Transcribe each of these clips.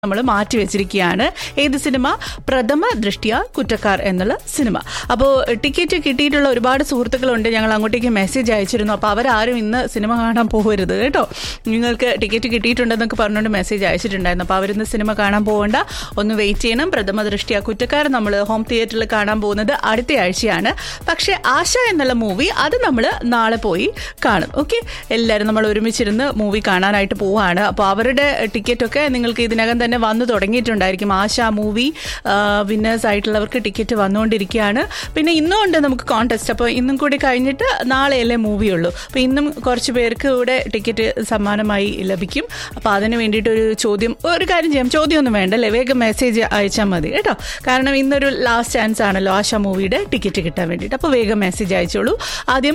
നമ്മൾ മാറ്റി വെച്ചിരിക്കുകയാണ് ഏത് സിനിമ പ്രഥമ ദൃഷ്ടിയ കുറ്റക്കാർ എന്നുള്ള സിനിമ അപ്പോൾ ടിക്കറ്റ് കിട്ടിയിട്ടുള്ള ഒരുപാട് സുഹൃത്തുക്കളുണ്ട് ഞങ്ങൾ അങ്ങോട്ടേക്ക് മെസ്സേജ് അയച്ചിരുന്നു അപ്പോൾ അവരാരും ഇന്ന് സിനിമ കാണാൻ പോകരുത് കേട്ടോ നിങ്ങൾക്ക് ടിക്കറ്റ് കിട്ടിയിട്ടുണ്ടെന്നൊക്കെ പറഞ്ഞുകൊണ്ട് മെസ്സേജ് അയച്ചിട്ടുണ്ടായിരുന്നു അപ്പോൾ അവരിന്ന് സിനിമ കാണാൻ പോകണ്ട ഒന്ന് വെയിറ്റ് ചെയ്യണം പ്രഥമ ദൃഷ്ടിയ കുറ്റക്കാർ നമ്മൾ ഹോം തിയേറ്ററിൽ കാണാൻ പോകുന്നത് അടുത്ത ആഴ്ചയാണ് പക്ഷേ ആശ എന്നുള്ള മൂവി അത് നമ്മൾ നാളെ പോയി കാണും ഓക്കെ എല്ലാവരും നമ്മൾ ഒരുമിച്ചിരുന്ന് മൂവി കാണാനായിട്ട് പോവാണ് അപ്പോൾ അവരുടെ ടിക്കറ്റൊക്കെ നിങ്ങൾക്ക് ഇതിനകം തന്നെ വന്നു തുടങ്ങിയിട്ടുണ്ടായിരിക്കും ആശ മൂവി വിന്നേഴ്സ് ആയിട്ടുള്ളവർക്ക് ടിക്കറ്റ് വന്നുകൊണ്ടിരിക്കുകയാണ് പിന്നെ ഇന്നും ഉണ്ട് നമുക്ക് കോൺടെസ്റ്റ് അപ്പോൾ ഇന്നും കൂടി കഴിഞ്ഞിട്ട് നാളെയല്ലേ മൂവിയുള്ളൂ അപ്പോൾ ഇന്നും കുറച്ച് പേർക്ക് ഇവിടെ ടിക്കറ്റ് സമ്മാനമായി ലഭിക്കും അപ്പോൾ അതിന് വേണ്ടിയിട്ട് ഒരു ചോദ്യം ഒരു കാര്യം ചെയ്യാം ചോദ്യമൊന്നും വേണ്ട അല്ലേ വേഗം മെസ്സേജ് അയച്ചാൽ മതി കേട്ടോ കാരണം ഇന്നൊരു ലാസ്റ്റ് ചാൻസ് ആണല്ലോ ആശ മൂവിയുടെ ടിക്കറ്റ് കിട്ടാൻ വേണ്ടിയിട്ട് അപ്പോൾ വേഗം മെസ്സേജ് അയച്ചോളൂ ആദ്യം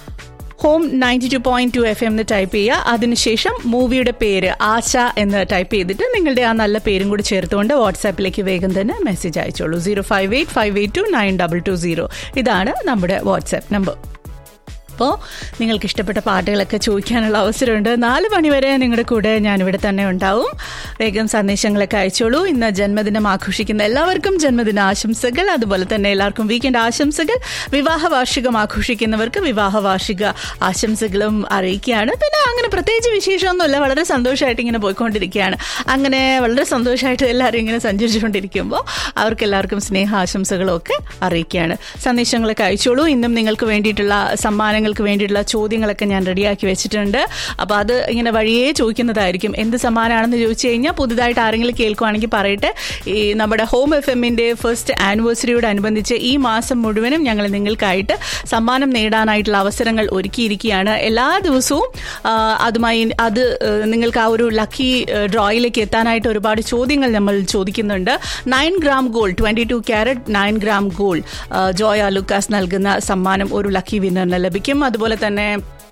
home ninety two point two F എന്ന് ടൈപ്പ് ചെയ്യുക അതിനുശേഷം മൂവിയുടെ പേര് ആശ എന്ന് ടൈപ്പ് ചെയ്തിട്ട് നിങ്ങളുടെ ആ നല്ല പേരും കൂടി ചേർത്തുകൊണ്ട് വാട്സാപ്പിലേക്ക് വേഗം തന്നെ മെസ്സേജ് അയച്ചോളൂ zero five eight five eight two nine double two zero ഇതാണ് നമ്മുടെ വാട്സാപ്പ് നമ്പർ അപ്പോൾ നിങ്ങൾക്ക് ഇഷ്ടപ്പെട്ട പാട്ടുകളൊക്കെ ചോദിക്കാനുള്ള അവസരമുണ്ട് നാല് മണിവരെ നിങ്ങളുടെ കൂടെ ഞാനിവിടെ തന്നെ ഉണ്ടാവും വേഗം സന്ദേശങ്ങളൊക്കെ അയച്ചോളൂ ഇന്ന് ജന്മദിനം ആഘോഷിക്കുന്ന എല്ലാവർക്കും ജന്മദിന ആശംസകൾ അതുപോലെ തന്നെ എല്ലാവർക്കും വീക്കെൻഡ് ആശംസകൾ വിവാഹ വാർഷികം ആഘോഷിക്കുന്നവർക്ക് വിവാഹ വാർഷിക ആശംസകളും അറിയിക്കുകയാണ് പിന്നെ അങ്ങനെ പ്രത്യേകിച്ച് വിശേഷമൊന്നുമില്ല വളരെ സന്തോഷമായിട്ട് ഇങ്ങനെ പോയിക്കൊണ്ടിരിക്കുകയാണ് അങ്ങനെ വളരെ സന്തോഷമായിട്ട് എല്ലാവരും ഇങ്ങനെ സഞ്ചരിച്ചുകൊണ്ടിരിക്കുമ്പോൾ അവർക്ക് എല്ലാവർക്കും സ്നേഹ ആശംസകളും ഒക്കെ അറിയിക്കുകയാണ് സന്ദേശങ്ങളൊക്കെ അയച്ചോളൂ ഇന്നും നിങ്ങൾക്ക് വേണ്ടിയിട്ടുള്ള സമ്മാനങ്ങൾ നിങ്ങൾക്ക് വേണ്ടിയിട്ടുള്ള ചോദ്യങ്ങളൊക്കെ ഞാൻ റെഡിയാക്കി വെച്ചിട്ടുണ്ട് അപ്പോൾ അത് ഇങ്ങനെ വഴിയേ ചോദിക്കുന്നതായിരിക്കും എന്ത് സമ്മാനമാണെന്ന് ചോദിച്ചു കഴിഞ്ഞാൽ പുതുതായിട്ട് ആരെങ്കിലും കേൾക്കുവാണെങ്കിൽ പറയട്ടെ ഈ നമ്മുടെ ഹോം എഫ് എമ്മിൻ്റെ ഫസ്റ്റ് ആനിവേഴ്സറിയോട് അനുബന്ധിച്ച് ഈ മാസം മുഴുവനും ഞങ്ങൾ നിങ്ങൾക്കായിട്ട് സമ്മാനം നേടാനായിട്ടുള്ള അവസരങ്ങൾ ഒരുക്കിയിരിക്കുകയാണ് എല്ലാ ദിവസവും അതുമായി അത് നിങ്ങൾക്ക് ആ ഒരു ലക്കി ഡ്രോയിലേക്ക് എത്താനായിട്ട് ഒരുപാട് ചോദ്യങ്ങൾ നമ്മൾ ചോദിക്കുന്നുണ്ട് nine gram gold twenty two carat nine gram gold Joyalukkas നൽകുന്ന സമ്മാനം ഒരു ലക്കി വിന്നറിന് ലഭിക്കും അതുപോലെ തന്നെ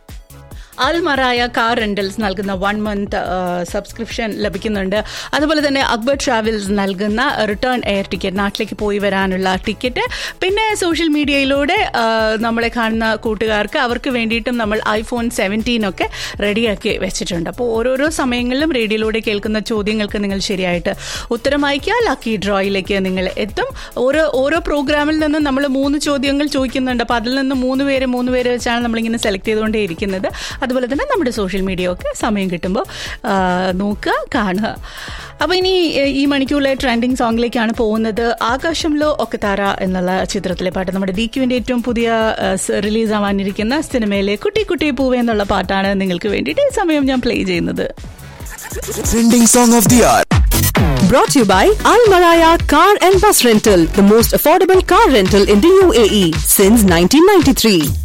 അൽമറായ കാർ റെന്റൽസ് നൽകുന്ന വൺ മന്ത് സബ്സ്ക്രിപ്ഷൻ ലഭിക്കുന്നുണ്ട് അതുപോലെ തന്നെ അക്ബർ ട്രാവൽസ് നൽകുന്ന റിട്ടേൺ എയർ ടിക്കറ്റ് നാട്ടിലേക്ക് പോയി വരാനുള്ള ടിക്കറ്റ് പിന്നെ സോഷ്യൽ മീഡിയയിലൂടെ നമ്മളെ കാണുന്ന കൂട്ടുകാർക്ക് അവർക്ക് വേണ്ടിയിട്ടും നമ്മൾ ഐഫോൺ സെവൻറ്റീൻ ഒക്കെ റെഡിയാക്കി വെച്ചിട്ടുണ്ട് അപ്പോൾ ഓരോരോ സമയങ്ങളിലും റേഡിയോയിലൂടെ കേൾക്കുന്ന ചോദ്യങ്ങൾക്ക് നിങ്ങൾ ശരിയായിട്ട് ഉത്തരം അയക്കുക ലക്കി ഡ്രോയിലേക്ക് നിങ്ങൾ എത്തും ഓരോ ഓരോ പ്രോഗ്രാമിൽ നിന്നും നമ്മൾ മൂന്ന് ചോദ്യങ്ങൾ ചോദിക്കുന്നുണ്ട് അപ്പോൾ അതിൽ നിന്ന് മൂന്ന് പേര് മൂന്ന് പേര് വെച്ചാണ് നമ്മളിങ്ങനെ സെലക്ട് ചെയ്തുകൊണ്ടേ ഇരിക്കുന്നത് അതുപോലെ തന്നെ നമ്മുടെ സോഷ്യൽ മീഡിയ ഒക്കെ സമയം കിട്ടുമ്പോൾ നോക്കുക കാണുക അപ്പോൾ ഇനി ഈ മണിക്കൂറിലെ ട്രെൻഡിങ് സോങ്ങിലേക്കാണ് പോകുന്നത് ആകാശംലോ ഒക്കത്താര എന്നുള്ള ചിത്രത്തിലെ പാട്ട് നമ്മുടെ ദീക്കുവിൻ്റെ ഏറ്റവും പുതിയ റിലീസ് ആവാനിരിക്കുന്ന സിനിമയിലെ കുട്ടി കുട്ടി പൂവേ എന്നുള്ള പാട്ടാണ് നിങ്ങൾക്ക് വേണ്ടിയിട്ട് ഈ സമയം ഞാൻ പ്ലേ ചെയ്യുന്നത് Trending song of the hour. Brought to you by Al Maraya Car and Bus Rental, the most affordable car rental in the UAE since 1993.